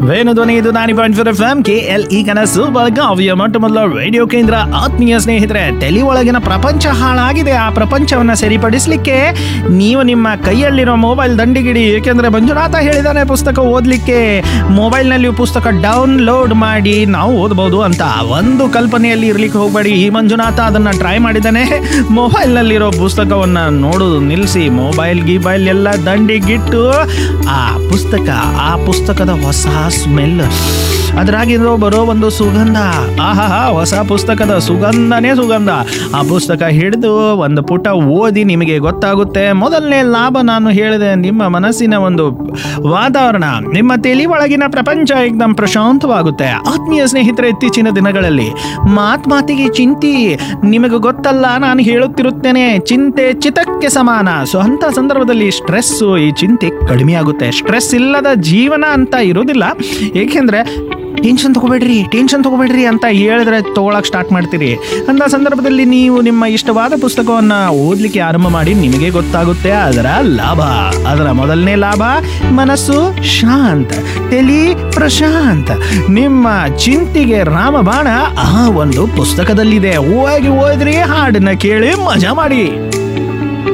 ವೇಣುಧ್ವನಿ ಇದು ನಾನಿ point four F M K L E ಕನಸು ಬೆಳಗಾವಿಯ ಮೊಟ್ಟ ಮೊದಲ ರೇಡಿಯೋ ಕೇಂದ್ರ ಆತ್ಮೀಯ ಸ್ನೇಹಿತರೆ ತಲೆ ಒಳಗಿನ ಪ್ರಪಂಚ ಹಾಳಾಗಿದೆ ಆ ಪ್ರಪಂಚವನ್ನ ಸರಿಪಡಿಸಲಿಕ್ಕೆ ನೀವು ನಿಮ್ಮ ಕೈಯಲ್ಲಿರೋ ಮೊಬೈಲ್ ದಂಡಿಗಿಡಿ ಏಕೆಂದ್ರೆ ಮಂಜುನಾಥ ಹೇಳಿದಾನೆ ಪುಸ್ತಕ ಓದಲಿಕ್ಕೆ ಮೊಬೈಲ್ನಲ್ಲಿ ಪುಸ್ತಕ ಡೌನ್ಲೋಡ್ ಮಾಡಿ ನಾವು ಓದಬಹುದು ಅಂತ ಒಂದು ಕಲ್ಪನೆಯಲ್ಲಿ ಇರ್ಲಿಕ್ಕೆ ಹೋಗಬೇಡಿ ಈ ಮಂಜುನಾಥ ಅದನ್ನ ಟ್ರೈ ಮಾಡಿದ್ದಾನೆ ಮೊಬೈಲ್ನಲ್ಲಿರೋ ಪುಸ್ತಕವನ್ನ ನೋಡೋದು ನಿಲ್ಲಿಸಿ ಮೊಬೈಲ್ ಗಿಬೈಲ್ ಎಲ್ಲ ದಂಡಿಗಿಟ್ಟು ಆ ಪುಸ್ತಕ ಆ ಪುಸ್ತಕದ ಹೊಸ ಸ್ಮೆಲ್ ಅದ್ರಾಗಿರೋ ಬರೋ ಒಂದು ಸುಗಂಧ ಆಹಾ ಹೊಸ ಪುಸ್ತಕದ ಸುಗಂಧನೇ ಸುಗಂಧ ಆ ಪುಸ್ತಕ ಹಿಡಿದು ಒಂದು ಪುಟ ಓದಿ ನಿಮಗೆ ಗೊತ್ತಾಗುತ್ತೆ ಮೊದಲನೇ ಲಾಭ ನಾನು ಹೇಳಿದೆ ನಿಮ್ಮ ಮನಸ್ಸಿನ ಒಂದು ವಾತಾವರಣ ನಿಮ್ಮ ತಲೆ ಒಳಗಿನ ಪ್ರಪಂಚ ಏಕದಮ್ ಪ್ರಶಾಂತವಾಗುತ್ತೆ ಆತ್ಮೀಯ ಸ್ನೇಹಿತರೆ ಇತ್ತೀಚಿನ ದಿನಗಳಲ್ಲಿ ಮಾತ್ ಮಾತಿಗೆ ಚಿಂತಿ ನಿಮಗೆ ಗೊತ್ತಲ್ಲ ನಾನು ಹೇಳುತ್ತಿರುತ್ತೇನೆ ಚಿಂತೆ ಚಿತಕ್ಕೆ ಸಮಾನ ಸೊ ಅಂತ ಸಂದರ್ಭದಲ್ಲಿ ಸ್ಟ್ರೆಸ್ಸು ಈ ಚಿಂತೆ ಕಡಿಮೆ ಆಗುತ್ತೆ ಸ್ಟ್ರೆಸ್ ಇಲ್ಲದ ಜೀವನ ಅಂತ ಇರೋದಿಲ್ಲ ಏಕೆಂದ್ರೆ ಟೆನ್ಷನ್ ತಗೋಬೇಡ್ರಿ ಟೆನ್ಷನ್ ತಗೋಬೇಡ್ರಿ ಅಂತ ಹೇಳಿದ್ರೆ ತಗೊಳಕ್ ಸ್ಟಾರ್ಟ್ ಮಾಡ್ತೀರಿ ಅಂತ ಸಂದರ್ಭದಲ್ಲಿ ನೀವು ನಿಮ್ಮ ಇಷ್ಟವಾದ ಪುಸ್ತಕವನ್ನ ಓದ್ಲಿಕ್ಕೆ ಆರಂಭ ಮಾಡಿ ನಿಮಗೆ ಗೊತ್ತಾಗುತ್ತೆ ಅದರ ಲಾಭ ಅದರ ಮೊದಲನೇ ಲಾಭ ಮನಸ್ಸು ಶಾಂತ ತಲಿ ಪ್ರಶಾಂತ್ ನಿಮ್ಮ ಚಿಂತೆಗೆ ರಾಮಬಾಣ ಆ ಒಂದು ಪುಸ್ತಕದಲ್ಲಿದೆ ಹೋಗಿ ಓದ್ರಿ ಹಾಡನ್ನ ಕೇಳಿ ಮಜಾ ಮಾಡಿ